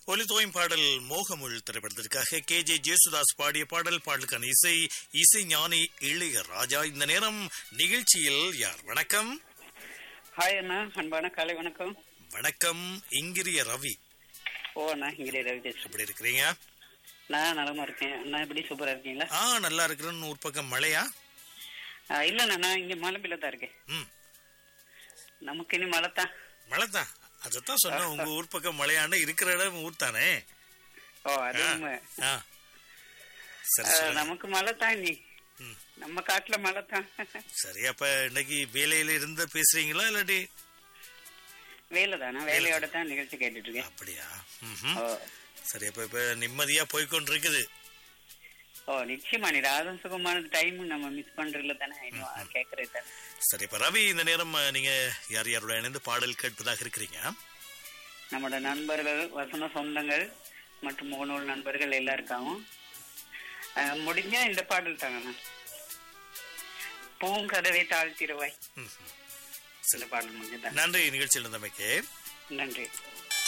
ஒலித்தோயும் பாடல் மோகமுள் திரைப்படத்திற்காக K J Yesudas பாடிய பாடல் பாடலுக்கான இசை இசை ஞானி இளைய ராஜா இந்த நேரம் நிகழ்ச்சியில் யார் வணக்கம் ஹாய் அண்ணா அன்பான காலை வணக்கம் வணக்கம் இங்கிரிய ரவி ஓ அண்ணா இங்கே ரவி பேசுறேன் எப்படி இருக்கிறீங்க நான் நலமா இருக்கேன் அண்ணா எப்படி சூப்பரா இருக்கீங்களா ஆ நல்லா இருக்கிறேன்னு ஒரு பக்கம் மழையா ஆ, இல்லண்ணா நான் இங்க மலைப்பில தான் இருக்கேன் ம் நமக்கு இனி மழை தான் மழை தான் அதைத்தான் சொன்னேன் உங்க ஊர் பக்கம் மழையாண்ட இருக்கிற இடம் ஊர் தானே ஓ அது ஆ, உண்மை. ஆ. சரி ஆ, சொல்லுங்க. நமக்கு மழை தான் நீ ம். நம்ம காட்டுல மழை தான் சரி அப்ப இன்னைக்கு வேலையில இருந்து பேசுறீங்களா இல்லாட்டி வேலை தானே வேலையோட தான் நிகழ்ச்சி கேட்டுட்டு இருக்கேன் அப்படியா ம்ஹும். ஓ சரி அப்ப இப்ப நிம்மதியா போய்க்கொண்டிருக்குது ஓ நிச்சயமா நீ ராதம் சுகமான டைம் நம்ம மிஸ் பண்றதுல தானே இன்னும் கேக்குறது தானே சரி இப்ப ரவி இந்த நேரம் அஹ், நீங்க யார் யாரோட இணைந்து பாடல் கேட்பதாக இருக்கிறீங்க நம்மளோட நண்பர்கள் வசன சொந்தங்கள் மற்றும் முகநூல் நண்பர்கள் எல்லாருக்காகவும் அஹ், முடிஞ்சா இந்த பாடல் தாங்கண்ணா பூங்கதவை தாழ்த்திருவாய் ம்ஹும். இந்த பாடல் முடிஞ்சதா நன்றி நிகழ்ச்சியில் இருந்தமைக்கு நன்றி